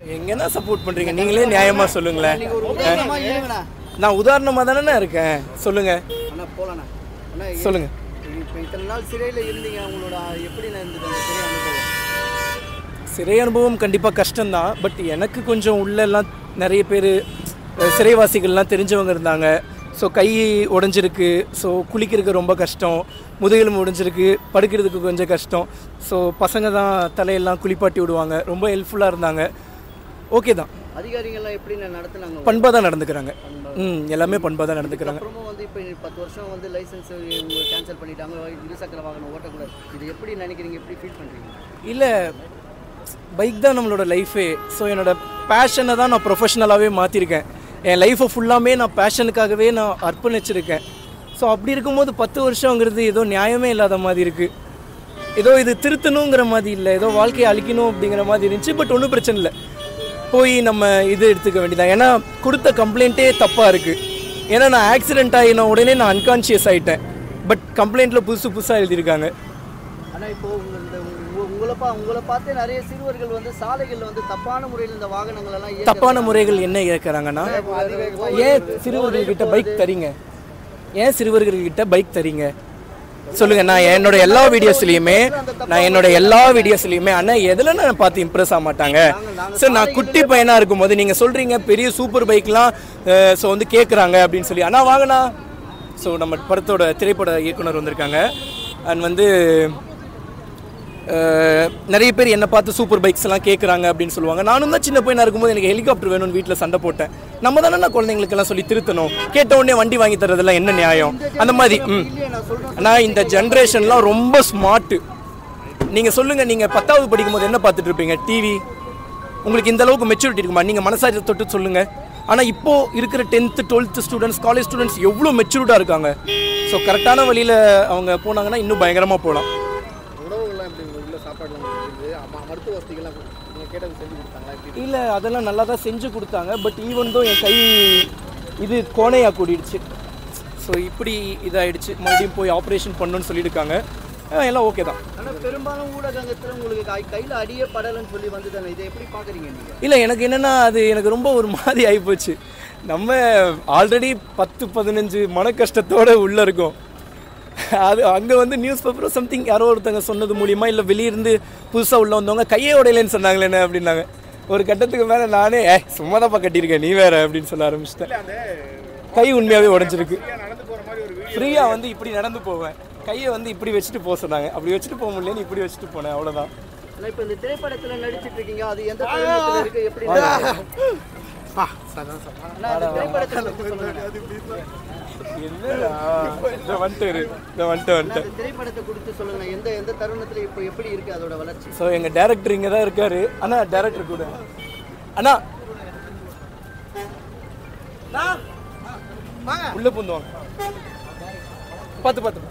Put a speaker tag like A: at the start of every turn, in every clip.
A: எங்கன்னா சப்போர்ட் பண்றீங்க நீங்களே நியாயமா சொல்லுங்களேன்
B: நீங்க ஒரு உதாரணமா இருங்கண்ணா
A: நான் உதாரணமா தானே இருக்கேன் சொல்லுங்க
B: அண்ணா போலாண்ணா அண்ணா இ-
A: சொல்லுங்க
B: இப்போ இத்தனை நாள் சிறையில் இருந்தீங்க உங்களோட எப்படி இருந்தது அந்த சிறை அனுபவம்
A: சிறை அனுபவம் கண்டிப்பாக கஷ்டம்தான் பட் எனக்கு கொஞ்சம் உள்ளெல்லாம் நிறைய பேர் சிறைவாசிகள்லாம் தெரிஞ்சவங்க இருந்தாங்க ஸோ கை உடஞ்சிருக்கு ஸோ குளிக்கிறதுக்கு ரொம்ப கஷ்டம் முதுகெலும்பு உடைஞ்சிருக்கு படுக்கிறதுக்கு கொஞ்சம் கஷ்டம் ஸோ பசங்க தான் தலையெல்லாம் குளிப்பாட்டி விடுவாங்க ரொம்ப ஹெல்ப்ஃபுல்லாக இருந்தாங்க ஓகே தான்
B: அதிகாரிகள்லாம் எப்படி நடத்துனாங்க
A: பண்பாக தான் நடந்துக்கிறாங்க ம் எல்லாமே பண்பாக தான் நடந்துக்கிறாங்க
B: அப்புறமும் வந்து இப்போ பத்து வருஷம் வந்து லைசன்ஸ் கேன்சல் பண்ணிட்டாங்க இருசக்கர வாகனம் ஓட்டக்கூடாது இது எப்படி நினைக்கிறீங்க எப்படி ஃபீல் பண்ணுறீங்க
A: இல்லை பைக் தான் நம்மளோட லைஃபே ஸோ என்னோட பேஷனை தான் நான் ப்ரொஃபஷ்னலாகவே மாற்றிருக்கேன் என் லைஃப்பை ஃபுல்லாமே நான் பேஷனுக்காகவே நான் அர்ப்பணிச்சிருக்கேன் ஸோ அப்படி இருக்கும்போது பத்து வருஷங்கிறது ஏதோ நியாயமே இல்லாத மாதிரி இருக்குது ஏதோ இது திருத்தணுங்கிற மாதிரி இல்லை ஏதோ வாழ்க்கையை அழிக்கணும் அப்படிங்கிற மாதிரி இருந்துச்சு பட் ஒன்றும் பிரச்சனை இல்லை போய் நம்ம இது எடுத்துக்க வேண்டியதான் ஏன்னா கொடுத்த கம்ப்ளைண்ட்டே தப்பாக இருக்குது ஏன்னா நான் ஆக்சிடென்ட் ஆகின உடனே நான் அன்கான்ஷியஸ் ஆகிட்டேன் பட் கம்ப்ளைண்ட்டில் புதுசு புதுசாக எழுதியிருக்காங்க
B: ஆனால் இப்போ உங்க இந்த உங்க- உங்களை பா உங்களை பார்த்தே நிறைய சிறுவர்கள் வந்து சாலைகளில் வந்து தப்பான முறையில் இந்த வாகனங்கள் எல்லாம் இயக்குறாங்க.
A: தப்பான முறைகள் என்ன இயக்குறாங்கன்னா ஏன் சிறுவர்கள் கிட்ட பைக் தரீங்க ஏன் சிறுவர்கள் கிட்ட பைக் தரீங்க சொல்லுங்க நான் என்னோட எல்லா வீடியோஸ்லயுமே நான் என்னோட எல்லா வீடியோஸ்லயுமே அண்ணா எதுல நான் பார்த்து இம்ப்ரெஸ் ஆக மாட்டாங்க சார் நான் குட்டி பையனா இருக்கும்போது நீங்க சொல்றீங்க பெரிய சூப்பர் பைக்லாம் ஸோ வந்து கேட்குறாங்க அப்படின்னு சொல்லி அண்ணா வாங்கண்ணா ஸோ நம்ம படத்தோட திரைப்பட இயக்குனர் வந்திருக்காங்க அண்ட் வந்து அஹ், நிறைய பேர் என்னை பார்த்து சூப்பர் பைக்ஸ் எல்லாம் கேட்குறாங்க அப்படின்னு சொல்லுவாங்க நானும் தான் சின்ன பையனா இருக்கும்போது எனக்கு ஹெலிகாப்டர் வேணும்னு வீட்டில் சண்டை போட்டேன் நம்ம தானே நான் குழந்தைங்களுக்கெல்லாம் சொல்லி திருத்தணும் கேட்ட உடனே வண்டி வாங்கி தரதெல்லாம் என்ன நியாயம் அந்த மாதிரி ம்
B: இல்லையே நான் சொல்றேன்
A: ஆனால் இந்த ஜென்ரேஷன்லாம் ரொம்ப ஸ்மார்ட்டு நீங்கள் சொல்லுங்கள் நீங்கள் பத்தாவது படிக்கும்போது என்ன பார்த்துட்டு இருப்பீங்க டிவி உங்களுக்கு இந்த அளவுக்கு மெச்சூரிட்டி இருக்குமா நீங்கள் மனசாட்சி தொட்டு சொல்லுங்கள் ஆனால் இப்போ இருக்கிற tenth twelfth students college students எவ்வளோ மெச்சூர்டாக இருக்காங்க ஸோ கரெக்டான வழியில் அவங்க போனாங்கன்னா இன்னும் பயங்கரமாக போகலாம்
C: உணவுகள்லாம் எப்படி உங்கள் வீட்டில் சாப்பாடுலாம் இருக்குது அம்மா மருத்துவ வசதிகள்லாம் நீங்கள் கேட்டது செஞ்சு கொடுத்தாங்களா எப்படி
A: இல்லை அதெல்லாம் நல்லா தான் செஞ்சு கொடுத்தாங்க பட் ஈவன் தான் என் கை இது கோணையா கூடிடுச்சு ஸோ இப்படி இதாயிடுச்சு மறுபடியும் போய் ஆப்ரேஷன் பண்ணணும்னு சொல்லியிருக்காங்க ஆ, எல்லாம் ஓகே தான்
B: ஆனால் பெரும்பாலும் ஊடகத்தில் உங்களுக்கு கை கையில் அடியே படலைன்னு சொல்லி வந்துதானே இதை எப்படி பார்க்குறீங்க நீங்கள்
A: இல்லை எனக்கு என்னென்னா அது எனக்கு ரொம்ப ஒரு மாதிரி ஆகிப்போச்சு நம்ம ஆல்ரெடி பத்து பதினஞ்சு மன கஷ்டத்தோடு உள்ளே இருக்கோம் அது அங்கே வந்து நியூஸ் பேப்பரோ சம்திங் யாரோ ஒருத்தங்க சொன்னது மூலியமா இல்லை வெளியிருந்து புதுசாக உள்ள வந்தவங்க கையே உடையலைன்னு சொன்னாங்களே என்ன அப்படின்னாங்க ஒரு கட்டத்துக்கு மேலே நானே ஏ சும்மா தான்ப்பா கட்டியிருக்கேன் நீ வேற அப்படின்னு சொல்ல ஆரம்பிச்சிட்டேன் கை உண்மையாகவே உடைஞ்சிருக்கு
C: நடந்து போகிற மாதிரி ஒரு
A: ஃப்ரீயாக வந்து இப்படி நடந்து போவேன் கையை வந்து இப்படி வச்சுட்டு போக சொன்னாங்க அப்படி வச்சுட்டு போக முடியலன்னு இப்படி வச்சுட்டு போனேன் அவ்வளோதான்
B: ஆனால் இப்போ இந்த திரைப்படத்தில் நடிச்சிட்டு இருக்கீங்க அது எந்த தருணத்தில் இருக்கு எப்படி அண்ணா, அந்த திரைப்படத்தை பத்தி சொல்லுங்க
A: என்னடா இந்த வந்துட்டு இந்த வந்துட்டு வந்துட்டு
B: அந்த திரைப்படத்தை குறித்து சொல்லுங்க எந்த எந்த தருணத்தில் இப்போ எப்படி இருக்கு அதோட வளர்ச்சி
A: ஸோ எங்கள் டேரக்டர் இங்கே தான் இருக்காரு அண்ணா டேரக்டர் கூட அண்ணா உள்ள பூந்துவாங்க பார்த்து பார்த்து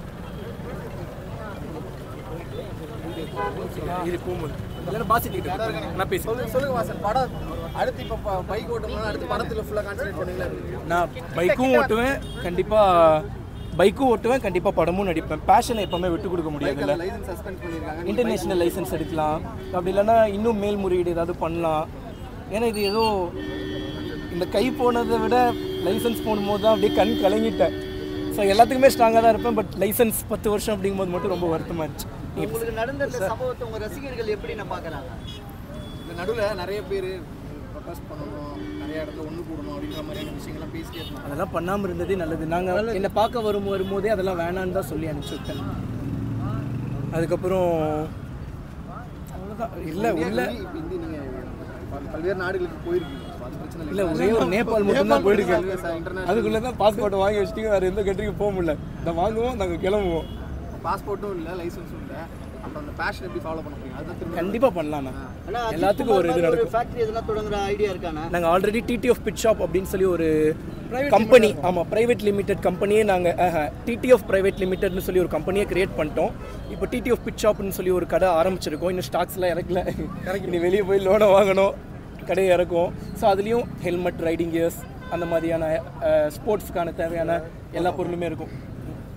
A: இது கூமல் எல்லாரும் பாசிட்டு நான் பேசி
C: சொல்லுங்க வாசன் படம் அடுத்து இப்போ பைக் ஓட்டணும் அடுத்து படத்தில் ஃபுல்லாக கான்சன்ட்ரேட் பண்ணுவீங்களா
A: நான் பைக்கும் ஓட்டுவேன் கண்டிப்பாக பைக்கும் ஓட்டுவேன் கண்டிப்பாக படமும் நடிப்பேன் பேஷனை எப்பவுமே விட்டு கொடுக்க முடியாதுல்ல
C: லைசன்ஸ் சஸ்பெண்ட் பண்ணியிருக்காங்க
A: இன்டர்நேஷ்னல் லைசன்ஸ் எடுக்கலாம் அப்படி இல்லைன்னா இன்னும் மேல்முறையீடு ஏதாவது பண்ணலாம் ஏன்னா இது ஏதோ இந்த கை போனதை விட லைசன்ஸ் போடும்போது தான் அப்படியே கண் கலங்கிட்டேன் ஸோ எல்லாத்துக்குமே ஸ்ட்ராங்காக தான் இருப்பேன் பட் லைசன்ஸ் பத்து வருஷம் அப்படிங்கும்போது மட்டும் ரொம்ப வருத்தமாக இருந்துச்சு
B: உங்களுக்கு நடந்த இந்த சம்பவத்தை உங்க ரசிகர்கள் எப்படி நான் பார்க்கறாங்க
C: இந்த நடுவில் நிறைய பேர் ப்ரொட்டஸ்ட் பண்ணணும் நிறைய இடத்துல ஒன்று கூடணும் அப்படின்ற மாதிரியான விஷயங்கள்லாம் பேசிட்டே இருந்தாங்க
A: அதெல்லாம் பண்ணாமல் இருந்ததே நல்லது நாங்கள் என்னை பார்க்க வரும் வரும்போதே அதெல்லாம் வேணான்னு தான் சொல்லி அனுப்பிச்சி விட்டேன் அதுக்கப்புறம் அவ்வளோதான் இல்லை உள்ள
C: இப்போ இந்த நீங்கள் பல்வேறு நாடுகளுக்கு போயிருக்கீங்க So அது பிரச்சனை
A: இல்லை ஒரே ஒரு நேபாள் மட்டும் தான் போயிருக்கேன்
C: இன்டர்நேஷனல்
A: அதுக்குள்ளே தான் பாஸ்போர்ட் வாங்கி வச்சுட்டு வேறு எந்த கண்ட்ரிக்கு போக முடியல இந்த வாங்குவோம் நாங்கள் கிளம்புவோம்
C: பாஸ்போர்ட்டும் இல்லை லைசன்ஸும் இல்லை அப்புறம் அந்த பேஷன் எப்படி ஃபாலோ பண்ண முடியும் அதுதான் திரும்ப
A: கண்டிப்பாக பண்ணலாம்ண்ணா
B: ஆனா
A: எல்லாத்துக்கும் ஒரு இது நடக்கும்
B: ஃபேக்டரி எதுனா தொடங்குற ஐடியா இருக்கானா
A: நாங்கள் ஆல்ரெடி டிடி ஆஃப் பிட் ஷாப் அப்படின்னு சொல்லி ஒரு கம்பெனி ஆமாம் ப்ரைவேட் லிமிடெட் கம்பெனியே நாங்கள் டிடி ஆஃப் ப்ரைவேட் லிமிடெட்னு சொல்லி ஒரு கம்பெனியை கிரியேட் பண்ணிட்டோம் இப்போ டிடி ஆஃப் பிட் ஷாப்னு சொல்லி ஒரு கடை ஆரம்பிச்சிருக்கோம் இன்னும் ஸ்டாக்ஸ்லாம் இறக்கல இனி வெளியே போய் லோனை வாங்கணும் கடையை இறக்கும் ஸோ அதுலேயும் ஹெல்மெட் ரைடிங் கியர்ஸ் அந்த மாதிரியான ஸ்போர்ட்ஸ்க்கான தேவையான எல்லா பொருளுமே இருக்கும்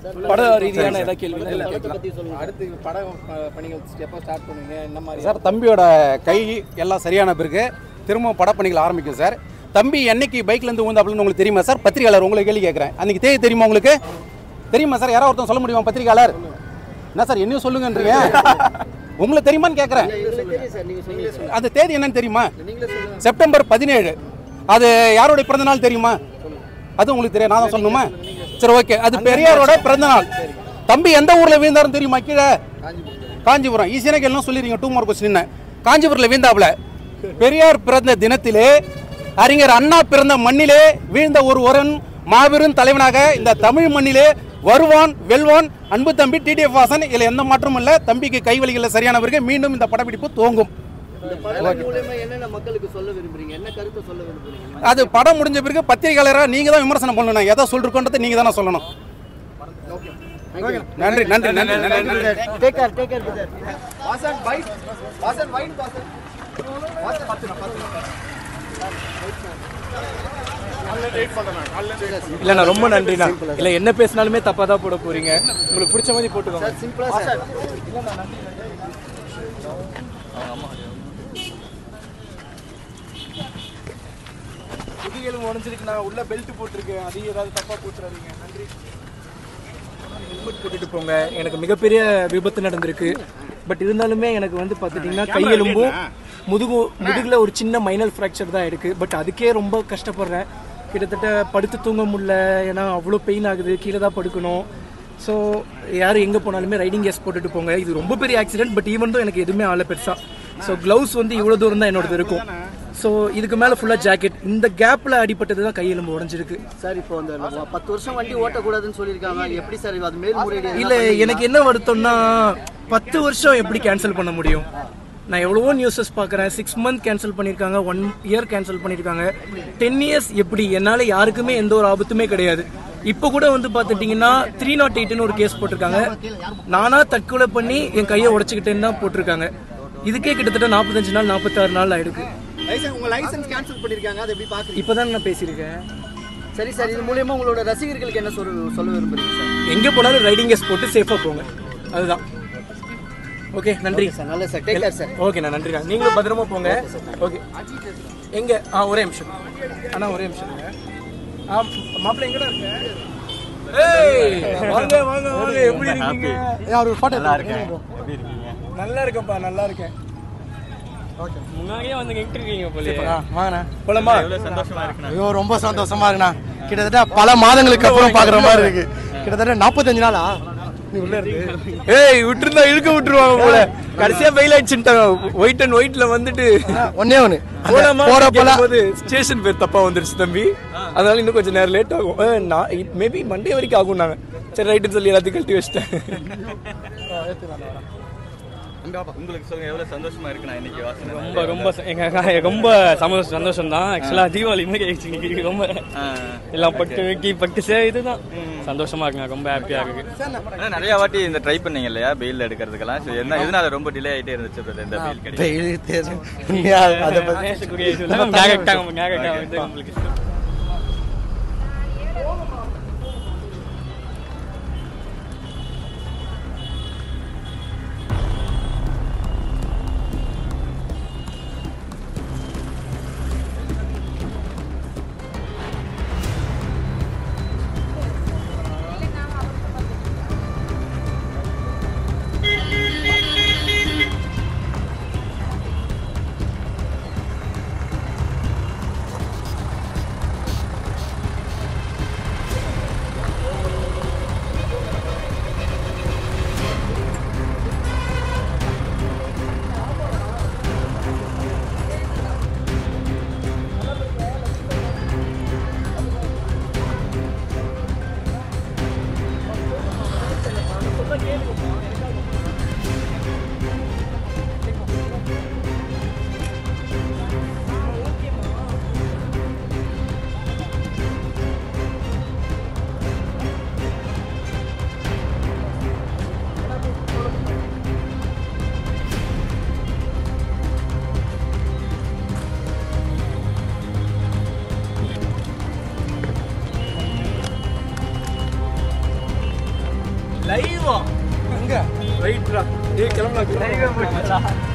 A: பட ரீதியான ஏதாவது கேள்வி
B: படத்தை பத்தி சொல்லுங்க
C: அடுத்து பட ப- பணிகள் எப்போ ஸ்டார்ட் பண்ணுவீங்க என்ன மாதிரி
D: சார் தம்பியோட கை எல்லாம் சரியான பிறகு திரும்ப படப்பணிகள் ஆரம்பிக்கும் சார் தம்பி என்னைக்கு பைக்லேருந்து ஊந்தாப்புலன்னு உங்களுக்கு தெரியுமா சார் பத்திரிகையாளர் உங்களுக்கு கேள்வி கேட்குறேன் அன்னைக்கு தேதி தெரியுமா உங்களுக்கு தெரியுமா சார் யாராவது ஒருத்தன் சொல்ல முடியுமா பத்திரிகையாளர் என்ன சார் என்னையும் சொல்லுங்கன்றீங்க உங்களுக்கு தெரியுமான்னு கேட்குறேன்
B: எங்களுக்கு தெரியும் சார் நீங்க சொல்லுங்க
D: அந்த தேதி என்னன்னு தெரியுமா
C: நீங்களே சொல்லுங்க
D: செப்டம்பர் பதினேழு அது யாருடைய பிறந்த நாள் தெரியுமா அது உங்களுக்கு தெரியும் நான் தான் சொல்லணுமா சரி ஓகே அது பெரியாரோட பிறந்த நாள் தம்பி எந்த ஊர்ல வீழ்ந்தாருன்னு தெரியுமா கீழே காஞ்சிபுரம் ஈஸியான கேள்வி சொல்லிடுங்க டூ மார்க் கொஸ்டின் காஞ்சிபுரத்தில் வீழ்ந்தாப்புல பெரியார் பிறந்த தினத்திலே அறிஞர் அண்ணா பிறந்த மண்ணிலே வீழ்ந்த ஒரு ஒருவன் மாபெரும் தலைவனாக இந்த தமிழ் மண்ணிலே வருவான் வெல்வான் அன்பு தம்பி டிடிஎஃப் வாசன் இதில் எந்த மாற்றமும் இல்லை தம்பிக்கு கைவலிகளில் சரியான பிறகு மீண்டும் இந்த படப்பிடிப்பு துவங்கும்
B: இந்த படம் மூலமா என்னென்ன மக்களுக்கு சொல்ல விரும்புறீங்க என்ன கருத்தை சொல்ல விரும்புறீங்க
D: அது படம் முடிஞ்ச பிறகு பத்திரிகையாளராக நீங்கள் தான் விமர்சனம் பண்ணணும் எதை சொல்லிருக்கோன்றதை நீங்கள் தானே சொல்லணும் நன்றி நன்றி நன்றி நன்றி நன்றி
B: take care take care brother
C: Vasan wait Vasan wait Vasan Vasan பார்த்து பார்த்து
A: இல்லைண்ணா ரொம்ப நன்றிண்ணா இல்லை என்ன பேசினாலுமே தப்பாக தான் போட போறீங்க உங்களுக்கு பிடிச்ச மாதிரி போட்டுக்கோங்க
B: சார் சிம்பிளா சார்
A: முதுகெலும்பு உடஞ்சிருக்கு நான் உள்ள பெல்ட் போட்டிருக்கேன் அதையும் ஏதாவது தப்பா போட்டுறாதீங்க நன்றி ஹெல்மெட் போட்டுட்டு போங்க எனக்கு மிகப்பெரிய விபத்து நடந்திருக்கு பட் இருந்தாலுமே எனக்கு வந்து பார்த்துட்டிங்கன்னா கையெலும்பும் முதுகு முதுகுல ஒரு சின்ன மைனல் ஃப்ராக்சர் தான் இருக்கு பட் அதுக்கே ரொம்ப கஷ்டப்படுறேன் கிட்டத்தட்ட படுத்து தூங்க முடியல ஏன்னா அவ்வளோ பெயின் ஆகுது கீழே தான் படுக்கணும் ஸோ யார் எங்கே போனாலுமே ரைடிங் கேஸ் போட்டுட்டு போங்க இது ரொம்ப பெரிய ஆக்சிடென்ட் பட் ஈவன் தான் எனக்கு எதுவுமே ஆகல பெருசா ஸோ க்ளவுஸ் வந்து இவ்வளோ தூரம் தான் என்னோடது இருக்கும் ஸோ இதுக்கு மேலே ஃபுல்லாக ஜாக்கெட் இந்த கேப்பில் அடிபட்டது தான் கையெலும்பு உடஞ்சிருக்கு
B: சார் இப்போ அந்த வ- பத்து வருஷம் வண்டி ஓட்டக்கூடாதுன்னு சொல்லியிருக்காங்க எப்படி சார் அது மேல்முறையீடு
A: இல்ல எனக்கு என்ன வருத்தம்னா பத்து வருஷம் எப்படி கேன்சல் பண்ண முடியும் நான் எவ்வளவோ நியூஸஸ் பார்க்குறேன் சிக்ஸ் மந்த் கேன்சல் பண்ணியிருக்காங்க ஒன் இயர் கேன்சல் பண்ணியிருக்காங்க டென் இயர்ஸ் எப்படி என்னால் யாருக்குமே எந்த ஒரு ஆபத்துமே கிடையாது இப்போ கூட வந்து பார்த்துட்டிங்கன்னா த்ரீ நாட் எயிட்னு ஒரு கேஸ் போட்டிருக்காங்க நானா தற்கொலை பண்ணி என் கையை உடச்சிக்கிட்டேன்னு தான் போட்டிருக்காங்க இதுக்கே கிட்டத்தட்ட நாற்பத்தஞ்சு நாள் நாற்பத்தாறு நாள் ஆயிருக்கு
C: லைசன்ஸ் உங்க லைசன்ஸ் கேன்சல் பண்ணிருக்காங்க அதை எப்படி பாக்குறீங்க
A: இப்போதான் நான் பேசியிருக்கேன்
B: சரி சார் இது மூலியமா உங்களோட ரசிகர்களுக்கு என்ன சொல்ல சொல்ல விரும்புறீங்க சார்
A: எங்கே போனாலும் ரைடிங் கேஸ் போட்டு சேஃபாக போங்க அதுதான் ஓகே நன்றி
B: சார் நல்ல சார் டேக் கேர் சார்
A: ஓகேண்ணா நன்றிண்ணா நீங்களும் பத்திரமா போங்க ஓகே எங்க ஆ ஒரே நிமிஷம் அண்ணா ஒரே நிமிஷம் இருங்க. ஆ மாப்பிள்ளை எங்கடா இருக்க ஏய் வாங்க வாங்க வாங்க எப்படி இருக்கீங்க
D: ஒரு ஃபோட்டோ
E: நல்லா இருக்கேன் எப்படி இருக்கீங்க
A: நல்லா இருக்கேன்ப்பா நல்லா இருக்கேன்
F: முன்னாடியே வந்து நின்று இருக்கீங்க போல
D: வாங்கண்ணா
A: போலாமா
F: எவ்வளவு சந்தோஷமா இருக்குண்ணா
E: ஐயோ ரொம்ப சந்தோஷமா இருக்குண்ணா கிட்டத்தட்ட பல மாதங்களுக்கு அப்புறம் பாக்குற மாதிரி இருக்கு கிட்டத்தட்ட நாற்பத்தஞ்சு நாளா நீ உள்ள இருக்கு
A: ஏய் விட்டுருந்தா இழுக்க விட்டுருவாங்க போல கடைசியா ஃபெயில் ஆயிடுச்சுட்டாங்க ஒயிட் அண்ட் ஒயிட்ல வந்துட்டு
E: ஒன்னே ஒண்ணு அந்த
A: போலாமா
E: போறப்பல
A: போது ஸ்டேஷன் பேர் தப்பா வந்துருச்சு தம்பி அதனால இன்னும் கொஞ்சம் நேரம் லேட் ஆகும் அஹ், நான் மேபி மண்டே வரைக்கும் ஆகும் நாங்க சரி ரைட்டுன்னு சொல்லி எல்லாத்தையும் கழட்டி வச்சிட்டேன்
F: உங்களுக்கு சொல்லுங்க எவ்வளவு சந்தோஷமா இருக்குண்ணா இன்னைக்கு வாசனை ரொம்ப ரொம்ப ச- எங்க அக்கா- ரொம்ப சந்தோஷம் சந்தோஷம் தான் ஆக்சுவலா தீபாவளி மாதிரி ஆயிடுச்சு இன்னைக்கு ரொம்ப எல்லாம் பட்டு வைக்கி பட்டு சே இதுதான் சந்தோஷமா இருக்குங்க ரொம்ப ஹாப்பியா இருக்கு
G: நிறைய வாட்டி இந்த ட்ரை பண்ணீங்க இல்லையா பெயில் எடுக்கிறதுக்கெல்லாம் சரி, என்ன எதனால ரொம்ப டிலே ஆயிட்டே இருந்துச்சு brother இந்த பெயில் கிடைக்கும்
E: டெய்லி தேர்வு உண்மையா அதை பத்தி
F: பேசக்கூடிய இது இல்லை. ஞாபகம் ஞாபகம் வந்து உங்களுக்கு சொல்லணும்